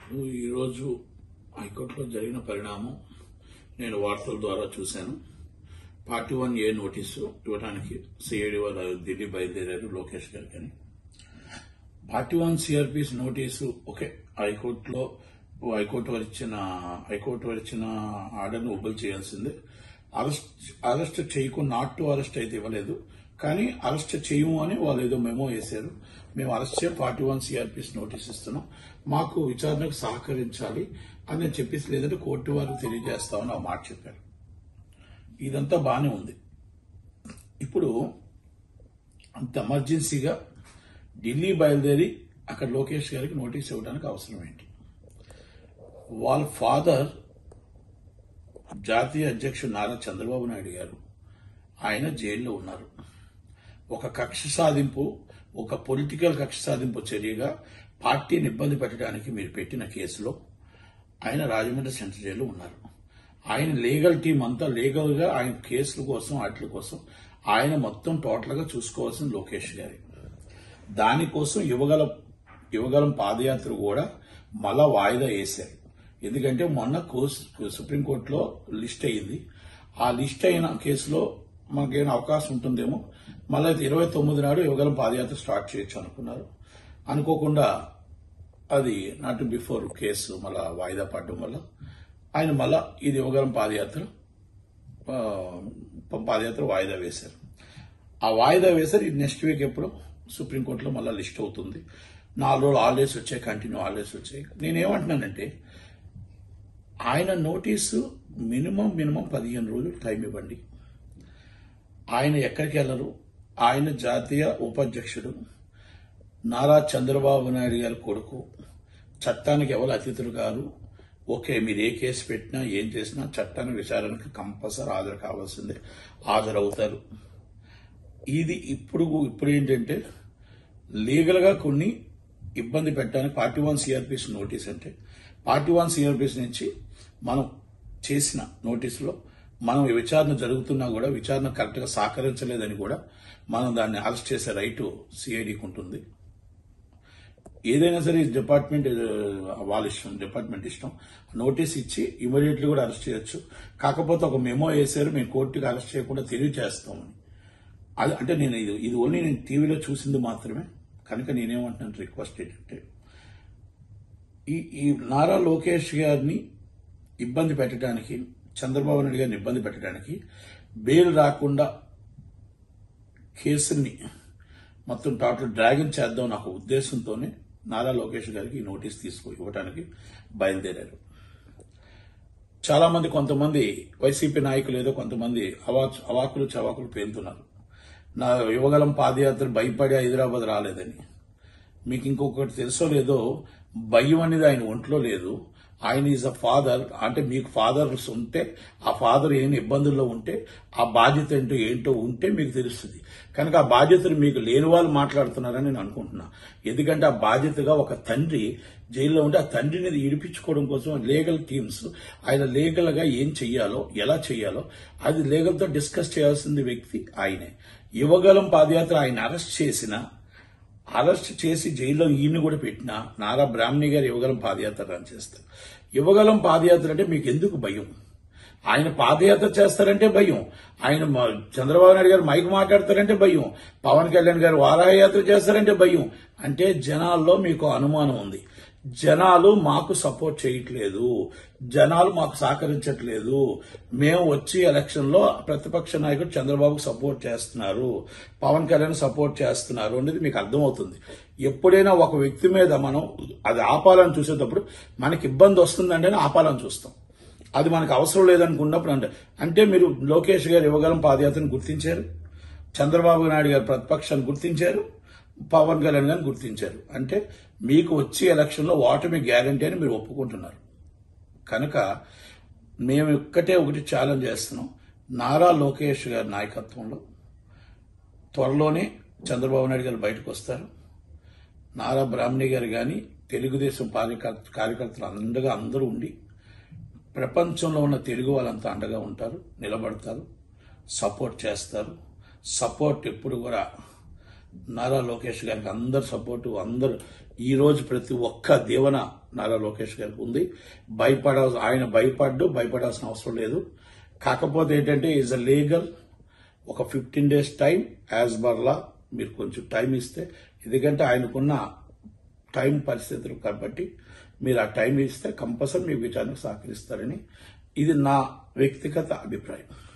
ఇప్పుడు ఈరోజు హైకోర్టులో జరిగిన పరిణామం నేను వార్తల ద్వారా చూశాను పార్టీ వన్ ఏ నోటీసు ఇవ్వడానికి సిఐడి వారు ఢిల్లీ బయలుదేరారు లోకేష్ గారికి అని party one CrPC notice okay హైకోర్టులో హైకోర్టు వారు ఇచ్చిన హైకోర్టు వారు ఇచ్చిన ఆర్డర్ను ఉబ్బులు చేయాల్సిందే అరెస్ట్ అరెస్ట్ చేయకుండా నాట్ టు అరెస్ట్ అయితే ఇవ్వలేదు కానీ అరెస్ట్ చేయము అని వాళ్ళు ఏదో మెమో వేశారు మేము అరెస్ట్ చేయ పార్టీ వన్ సిఆర్పిస్ నోటీస్ ఇస్తున్నాం మాకు విచారణకు సహకరించాలి అని నేను చెప్పేసి లేదంటే కోర్టు వారికి తెలియజేస్తామని ఆ మాట చెప్పారు ఇదంతా బాగానే ఉంది ఇప్పుడు అంత ఎమర్జెన్సీగా ఢిల్లీ బయలుదేరి అక్కడ లోకేష్ గారికి నోటీస్ ఇవ్వడానికి అవసరం ఏంటి వాళ్ళ ఫాదర్ జాతీయ అధ్యక్షుడు నారా చంద్రబాబు నాయుడు గారు ఆయన జైల్లో ఉన్నారు ఒక కక్ష సాధింపు ఒక పొలిటికల్ కక్ష సాధింపు చర్యగా పార్టీని ఇబ్బంది పెట్టడానికి మీరు పెట్టిన కేసులో ఆయన రాజమండ్రి సెంట్రల్ జైల్లో ఉన్నారు ఆయన లీగల్ టీం అంతా లీగల్ గా ఆయన కేసుల కోసం వాటి కోసం ఆయన మొత్తం టోటల్ గా చూసుకోవాల్సిన లోకేష్ గారి దానికోసం యువగల యువగలం పాదయాత్ర కూడా మళ్ళా వాయిదా వేశారు ఎందుకంటే మొన్న కోస్- సుప్రీంకోర్టులో లిస్ట్ అయింది ఆ లిస్ట్ అయిన కేసులో మనకేమైనా అవకాశం ఉంటుందేమో మళ్ళీ ఇరవై తొమ్మిది నాడు యువగలం పాదయాత్ర స్టార్ట్ చేయొచ్చు అనుకున్నారు అనుకోకుండా అది నాట్ బిఫోర్ కేసు మళ్ళా వాయిదా పడడం వల్ల ఆయన మళ్ళా ఇది యువగలం పాదయాత్ర ఆ, పాదయాత్ర వాయిదా వేశారు ఆ వాయిదా వేశారు ఇది నెక్స్ట్ వీక్ ఎప్పుడు సుప్రీంకోర్టులో మళ్ళీ లిస్ట్ అవుతుంది నాలుగు రోజులు హాలిడేస్ వచ్చాయి కంటిన్యూ హాలిడేస్ వచ్చాయి నేనేమంటున్నానంటే ఆయన నోటీసు మినిమం మినిమం పదిహేను రోజులు టైం ఇవ్వండి ఆయన ఎక్కడికి వెళ్ళరు ఆయన జాతీయ ఉపాధ్యక్షుడు నారా చంద్రబాబు నాయుడు గారి కొడుకు చట్టానికి ఎవరు అతిథులు కాదు ఓకే మీరు ఏ కేసు పెట్టినా ఏం చేసినా చట్టానికి విచారణకు కంపల్సరీ హాజరు కావాల్సిందే హాజరవుతారు ఇది ఇప్పుడు ఇప్పుడు ఏంటంటే లీగల్ గా కొన్ని ఇబ్బంది పెట్టడానికి పార్టీ వన్ సిఆర్పిస్ నోటీస్ అంటే పార్టీ వన్ సిఆర్పిస్ నుంచి మనం చేసిన నోటీసులో మనం ఈ విచారణ జరుగుతున్నా కూడా విచారణ కరెక్ట్ గా సహకరించలేదని కూడా మనం దాన్ని అరెస్ట్ చేసే రైటు సిఐడికి ఉంటుంది ఏదైనా సరే డిపార్ట్మెంట్ ఆ, వాళ్ళ ఇష్టం డిపార్ట్మెంట్ ఇష్టం నోటీస్ ఇచ్చి ఇమీడియట్లీ కూడా అరెస్ట్ చేయొచ్చు కాకపోతే ఒక మెమో వేశారు మేము కోర్టుకి అరెస్ట్ చేయకుండా తెలియజేస్తామని అది అంటే నేను ఇది ఇది ఓన్లీ నేను టీవీలో చూసింది మాత్రమే కనుక నేనేమంటున్నాను రిక్వెస్ట్ ఏంటంటే ఈ ఈ నారా లోకేష్ గారిని ఇబ్బంది పెట్టడానికి చంద్రబాబు నాయుడు గారిని ఇబ్బంది పెట్టడానికి బెయిల్ రాకుండా కేసుని మొత్తం టోటల్ డ్రాగన్ చేద్దాం నాకు ఉద్దేశంతోనే నారా లోకేష్ గారికి ఈ నోటీస్ తీసుకు ఇవ్వడానికి బయలుదేరారు చాలా మంది కొంతమంది వైసీపీ నాయకులు ఏదో కొంతమంది అవా అవాకులు చవాకులు పేలుతున్నారు నా యువగలం పాదయాత్ర భయపడి హైదరాబాద్ రాలేదని మీకు ఇంకొకటి తెలుసో లేదో భయం అనేది ఆయన ఒంట్లో లేదు ఆయన ఈజ్ అ ఫాదర్ అంటే మీకు ఫాదర్స్ ఉంటే ఆ ఫాదర్ ఏమి ఇబ్బందుల్లో ఉంటే ఆ బాధ్యత ఏంటో ఏంటో ఉంటే మీకు తెలుస్తుంది కనుక ఆ బాధ్యతను మీకు లేని వాళ్ళు మాట్లాడుతున్నారని నేను అనుకుంటున్నా ఎందుకంటే ఆ బాధ్యతగా ఒక తండ్రి జైల్లో ఉంటే ఆ తండ్రిని ఇడిపించుకోవడం కోసం లీగల్ టీమ్స్ ఆయన లీగల్ గా ఏం చెయ్యాలో ఎలా చెయ్యాలో అది లీగల్ తో డిస్కస్ చేయాల్సింది వ్యక్తి ఆయనే యువగలం పాదయాత్ర ఆయన అరెస్ట్ చేసిన అరెస్ట్ చేసి జైల్లో ఈయన కూడా పెట్టిన నారా బ్రాహ్మణి గారు యువగలం పాదయాత్ర రన్ చేస్తారు యువగలం పాదయాత్ర అంటే మీకు ఎందుకు భయం ఆయన పాదయాత్ర చేస్తారంటే భయం ఆయన మ- చంద్రబాబు నాయుడు గారు మైక్ మాట్లాడతారంటే భయం పవన్ కళ్యాణ్ గారు వారాయాత్ర చేస్తారంటే భయం అంటే జనాల్లో మీకు అనుమానం ఉంది జనాలు మాకు సపోర్ట్ చేయట్లేదు జనాలు మాకు సహకరించట్లేదు మేము వచ్చి ఎలక్షన్ లో ప్రతిపక్ష నాయకుడు చంద్రబాబుకు సపోర్ట్ చేస్తున్నారు పవన్ కళ్యాణ్ సపోర్ట్ చేస్తున్నారు అనేది మీకు అర్థమవుతుంది ఎప్పుడైనా ఒక వ్యక్తి మీద మనం అది ఆపాలని చూసేటప్పుడు మనకి ఇబ్బంది వస్తుందంటే ఆపాలని చూస్తాం అది మనకు అవసరం లేదనుకున్నప్పుడు అంటే అంటే మీరు లోకేష్ గారు యువగలం పాదయాత్రను గుర్తించారు చంద్రబాబు నాయుడు గారు ప్రతిపక్షాన్ని గుర్తించారు పవన్ కళ్యాణ్ గారిని గుర్తించారు అంటే మీకు వచ్చే ఎలక్షన్లో ఓటమి గ్యారంటీ అని మీరు ఒప్పుకుంటున్నారు కనుక మేము ఒక్కటే ఒకటి ఛాలెంజ్ చేస్తున్నాం నారా లోకేష్ గారి నాయకత్వంలో త్వరలోనే చంద్రబాబు నాయుడు గారు బయటకు వస్తారు నారా బ్రాహ్మణి గారు కానీ తెలుగుదేశం కార్యకర్త కార్యకర్తలు అండగా అందరూ ఉండి ప్రపంచంలో ఉన్న తెలుగు వాళ్ళంతా అండగా ఉంటారు నిలబడతారు సపోర్ట్ చేస్తారు సపోర్ట్ ఎప్పుడు కూడా నారా లోకేష్ గారికి అందరు సపోర్టు అందరు ఈ రోజు ప్రతి ఒక్క దీవెన నారా లోకేష్ గారికి ఉంది భయపడ ఆయన భయపడ్డు భయపడాల్సిన అవసరం లేదు కాకపోతే ఏంటంటే ఈజ్ అ లీగల్ ఒక ఫిఫ్టీన్ డేస్ టైం యాజ్ బర్లా మీరు కొంచెం టైం ఇస్తే ఎందుకంటే ఆయనకున్న టైం పరిస్థితులు కాబట్టి మీరు ఆ టైం ఇస్తే కంపల్సరీ మీ విచారణకు సహకరిస్తారని ఇది నా వ్యక్తిగత అభిప్రాయం